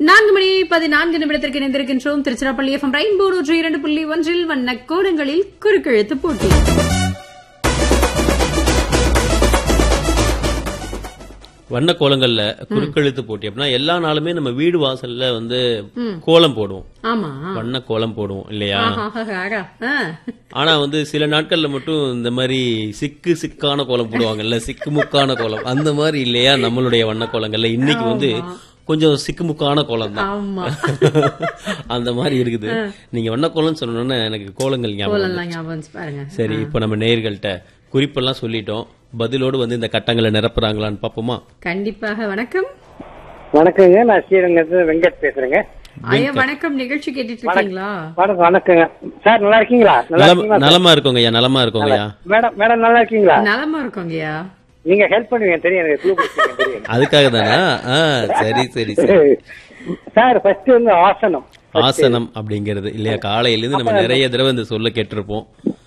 நான்கு மணி பதினான்கு நிமிடத்திற்கு இணைந்திருக்கின்றோம் திருச்சிராப்பள்ளி எஃப்எம் ரெயின்போ நூற்றி இரண்டு புள்ளி ஒன்றில் வண்ண கோணங்களில் குறுக்கெழுத்து போட்டி வண்ண கோலங்கள்ல குறுக்கெழுத்து போட்டி அப்படின்னா எல்லா நாளுமே நம்ம வீடு வாசல்ல வந்து கோலம் போடுவோம் ஆமா வண்ண கோலம் போடுவோம் இல்லையா ஆஹா, ஆ. ஆனா வந்து சில நாட்கள்ல மட்டும் இந்த மாதிரி சிக்கு சிக்கான கோலம் போடுவாங்கல்ல சிக்கு முக்கான கோலம் அந்த மாதிரி இல்லையா நம்மளுடைய வண்ண கோலங்கள்ல இன்னைக்கு வந்து கொஞ்சம் சிக்குமுக்கான கோலம் தான் ஆமா அந்த மாதிரி இருக்குது நீங்க வண்ண கோலம்னு சொன்னோன்னே எனக்கு கோலங்கள் ஞாபகம் வந்து. கோலம்லாம் ஞாபகம் வந்துச்சு பாருங்க சரி இப்போ நம்ம நேயர்கள்ட்ட குறிப்பெல்லாம் சொல்லிட்டோம் பதிலோடு வந்து இந்த கட்டங்களை நிரப்புறாங்களான்னு பாப்போமா கண்டிப்பாக வணக்கம் வணக்கங்க நான் ஸ்ரீரங்கத்துல வெங்கட் பேசுறேங்க ஐயா வணக்கம் நிகழ்ச்சி கேட்டுட்டு இருக்கீங்களா வணக்கம் வணக்கங்க சார் நல்லா இருக்கீங்களா நல்லா நலம் இருக்கீங்களா நலமா இருக்கோங்க ஐயா நலமா இருக்கோங்க ஐயா மேடம் மேடம் நல்லா இருக்கீங்களா நலமா இருக்கோங்கய்யா நீங்க ஹெல்ப் பண்ணுவீங்க தெரியும் எனக்கு clue கொடுப்பீங்க தெரியும் அதுக்காக தானா ஆ, சரி சரி சரி சார் ஃபர்ஸ்ட் வந்து ஆசனம் ஆசனம் அப்படிங்கிறது இல்லையா காலையில இருந்து நம்ம நிறைய தடவை இந்த சொல்ல கேட்டிருப்போம்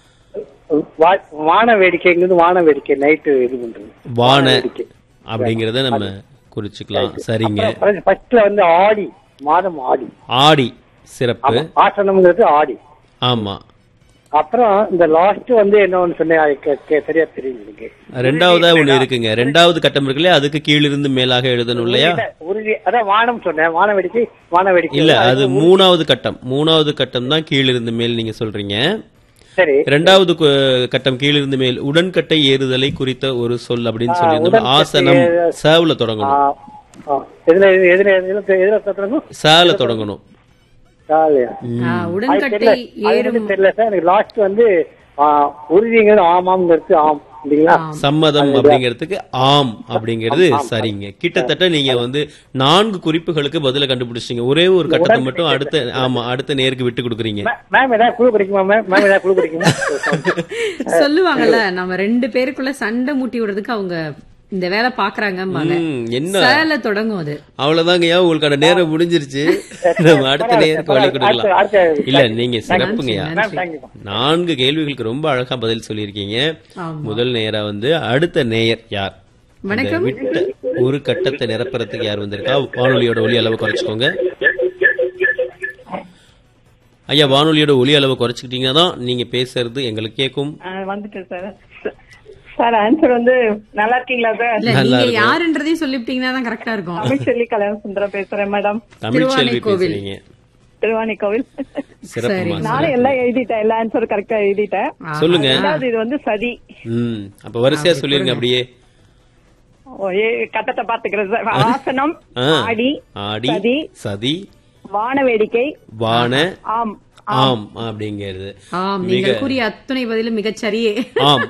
வா- வான வேடிக்கைங்கிறது வான வேடிக்கை நைட்டு இது பண்றது வான அப்படிங்கறத நம்ம குறிச்சுக்கலாம் சரிங்க ஃபர்ஸ்ட்ல வந்து ஆடி மாதம் ஆடி ஆடி சிறப்பு ஆசனம்ங்கிறது ஆடி ஆமா அப்புறம் இந்த லாஸ்ட் வந்து என்ன ஒண்ணு சொன்னேன் அது கே- கே- சரியா தெரியும் எனக்கு ரெண்டாவதா ஒண்ணு இருக்குங்க ரெண்டாவது கட்டம் இருக்குல்லையா அதுக்கு கீழிருந்து மேலாக எழுதணும் இல்லையா உறுதி அதான் வானம் சொன்னேன் வான வேடிக்கை வான வேடிக்கை இல்ல அது மூணாவது கட்டம் மூணாவது கட்டம் தான் கீழிருந்து மேல் நீங்க சொல்றீங்க சரி ரெண்டாவது கு- கட்டம் கீழிருந்து மேல் உடன்கட்டை ஏறுதலை குறித்த ஒரு சொல் அப்படின்னு சொல்லியிருந்தோம் ஆசனம் சேவுல ஆ, தொடங்கணும் ஆ. எதுல எதுல எதுல எதுல எதுல தொடங்கும் சேல தொடங்கணும் ஜாலியா ஆ, அது உடன்கட்டை தெரியல அது ஏறும் எனக்கு தெரியல சார் எனக்கு லாஸ்ட் வந்து ஆ, உறுதிங்கிறது ஆமாங்கிறது ஆம் இல்லைங்களா சம்மதம் அப்படிங்கிறதுக்கு ஆம் அப்படிங்கிறது சரிங்க கிட்டத்தட்ட நீங்க வந்து நான்கு குறிப்புகளுக்கு பதில கண்டுபிடிச்சீங்க ஒரே ஒரு கட்டத்தை மட்டும் அடுத்த ஆமா அடுத்த நேருக்கு விட்டு கொடுக்குறீங்க மே- மேம் ஏதாவது குழு கிடைக்குமா மேம் மேம் ஏதாவது குழு கிடைக்குமா சொல்லுவாங்கல்ல நம்ம ரெண்டு பேருக்குள்ள சண்டை மூட்டி விடுறதுக்கு அவங்க இந்த வேலை பாக்குறாங்கம்பாங்க ம், என்ன சேல தொடங்கும் அது அவ்வளவுதாங்கய்யா உங்களுக்கான நேரம் முடிஞ்சிருச்சு நம்ம அடுத்த நேருக்கு வழி கொடுக்கலாம் அடுத்த இல்ல நீங்க சிறப்புங்கய்யா மேம் தேங்க்யூ நான்கு கேள்விகளுக்கு ரொம்ப அழகா பதில் சொல்லியிருக்கீங்க ஆமா. முதல் நேரா வந்து அடுத்த நேயர் யார் இந்த வணக்கம். விட்ட ஒரு கட்டத்தை நிரப்புறதுக்கு யார் வந்திருக்கா வானொலியோட ஒலி அளவு குறைச்சுக்கோங்க ஐயா வானொலியோட ஒலி அளவு குறைச்சிக்கிட்டீங்கன்னா தான் நீங்க பேசுறது எங்களுக்கு கேட்கும் ஆ, வந்துட்டேன் சார் சார் ஆன்சர் வந்து நல்லா இருக்கீங்களா சார் இல்ல நீங்க யாருன்றதையும் சொல்லிவிட்டீங்கன்னா தான் கரெக்டா இருக்கும் தமிழ்ச்செல்வி கல்யாண சுந்தரம் பேசுறேன் மேடம் தமிழ் செல்வி திருவானைக்கோவில். பேசுறீங்க திருவாணி கோவில் சிறப்புமா நானும் எல்லாம் எழுதிட்டேன் எல்லா ஆன்சரும் கரெக்டா எழுதிட்டேன் சொல்லுங்க ரெண்டாவது இது வந்து சதி ம் அப்ப வரிசையா சொல்லிருங்க அப்படியே ஓ, ஏ, கட்டத்தை பாத்துக்கிறேன் சார் ஆசனம் ஆ. ஆடி ஆடி சதி சதி வான வேடிக்கை வான ஆம் ஆம் அப்படிங்கிறது ஆம் நீங்கள் கூறிய அத்துணை பதிலும் மிகச் சரியே ஆம்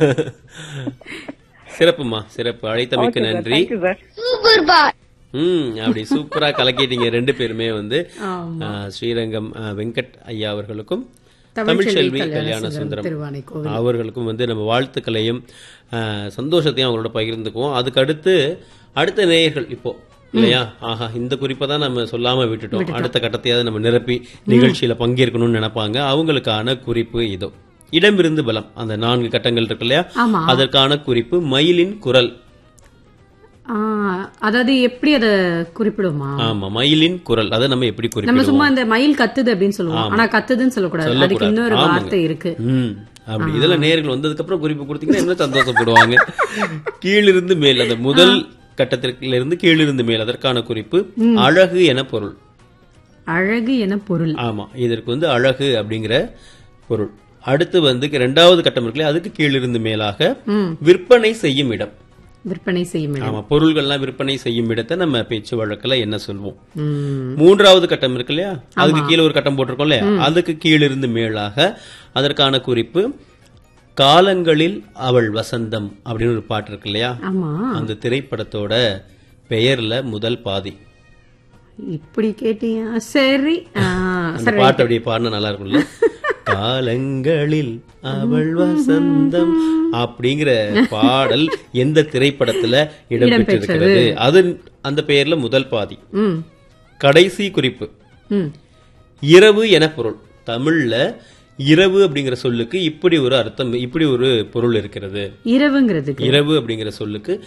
சிறப்புமா சிறப்பு அழைத்தமைக்கு நன்றி தேங்க்யூ சார் ம் அப்படி சூப்பரா கலக்கிட்டீங்க ரெண்டு பேருமே வந்து ஆமா. ஆ, ஸ்ரீரங்கம் ஆ, வெங்கட் ஐயா அவர்களுக்கும் தமிழ்ச்செல்வி தமிழ்ச்செல்வி கல்யாண கல்யாண சுந்தரம் சுந்தரம் திருவானைக்கோவில். அவர்களுக்கும் வந்து நம்ம வாழ்த்துக்களையும் ஆ, சந்தோஷத்தையும் அவங்களோட பகிர்ந்துக்குவோம் அதுக்கு அடுத்து அடுத்த நேயர்கள் இப்போ இல்லையா ஆஹா இந்த குறிப்பை தான் நம்ம சொல்லாம விட்டுட்டோம் அடுத்த கட்டத்தையாவது நம்ம நிரப்பி நிகழ்ச்சியில பங்கேற்கணும்னு நினைப்பாங்க அவங்களுக்கான குறிப்பு இதோ இடமிருந்து பலம் அந்த நான்கு கட்டங்கள் இருக்கு இல்லையா ஆமா அதற்கான குறிப்பு மயிலின் குரல் ஆ, அதாவது எப்படி அத குறிப்பிடுமா ஆமா மயிலின் குரல் அதை நம்ம எப்படி நம்ம குறிப்பிடுவோம் சும்மா இந்த மயில் கத்துது அப்படின்னு சொல்லுவோம் ஆனா கத்துதுன்னு சொல்லக்கூடாது அதுக்கு சொல்லக்கூடாது. இன்னொரு ஆமாங்க. வார்த்தை இருக்கு ம் அப்படி இதுல நேர்கள் வந்ததுக்கு அப்புறம் குறிப்பு கொடுத்தீங்கன்னா இன்னும் சந்தோஷப்படுவாங்க கீழிருந்து மேல் அந்த முதல் கட்டத்திற்கு இருந்து கீழிருந்து மேல் அதற்கான குறிப்பு அழகு என பொருள் அழகு என பொருள் ஆமா இதற்கு வந்து அழகு அப்படிங்கிற பொருள் அடுத்து வந்து இரண்டாவது கட்டம் இருக்குல்ல அதுக்கு கீழிருந்து மேலாக ம். விற்பனை செய்யும் இடம் விற்பனை செய்யும் இடம். ஆமா பொருள்கள்லாம் விற்பனை செய்யும் இடத்தை நம்ம பேச்சு வழக்குல என்ன சொல்வோம் ம். மூன்றாவது கட்டம் இருக்கு இல்லையா அதுக்கு கீழே ஒரு கட்டம் போட்டிருக்கோம் இல்லையா அதுக்கு கீழிருந்து மேலாக அதற்கான குறிப்பு காலங்களில் அவள் வசந்தம் அப்படின்னு ஒரு பாட்டு இருக்கு இல்லையா ஆமா அந்த திரைப்படத்தோட பெயர்ல முதல் பாதி இப்படி கேட்டீங்க சரி ஆ, அந்த சரி பாட்டு அப்படியே பாடினா நல்லா இருக்கும்ல காலங்களில் அவள் வசந்தம் அப்படிங்கிற பாடல் எந்த திரைப்படத்துல இடம்பெற்றிருக்கிறது அது அந்த பெயர்ல முதல் பாதி ம் கடைசி குறிப்பு ம் இரவு என பொருள் தமிழ்ல இரவு அப்படிங்கிற சொல்லுக்கு இப்படி ஒரு அர்த்தம் இப்படி ஒரு பொருள் இருக்கிறது இரவுங்கிறதுக்கு இரவு அப்படிங்கிற சொல்லுக்கு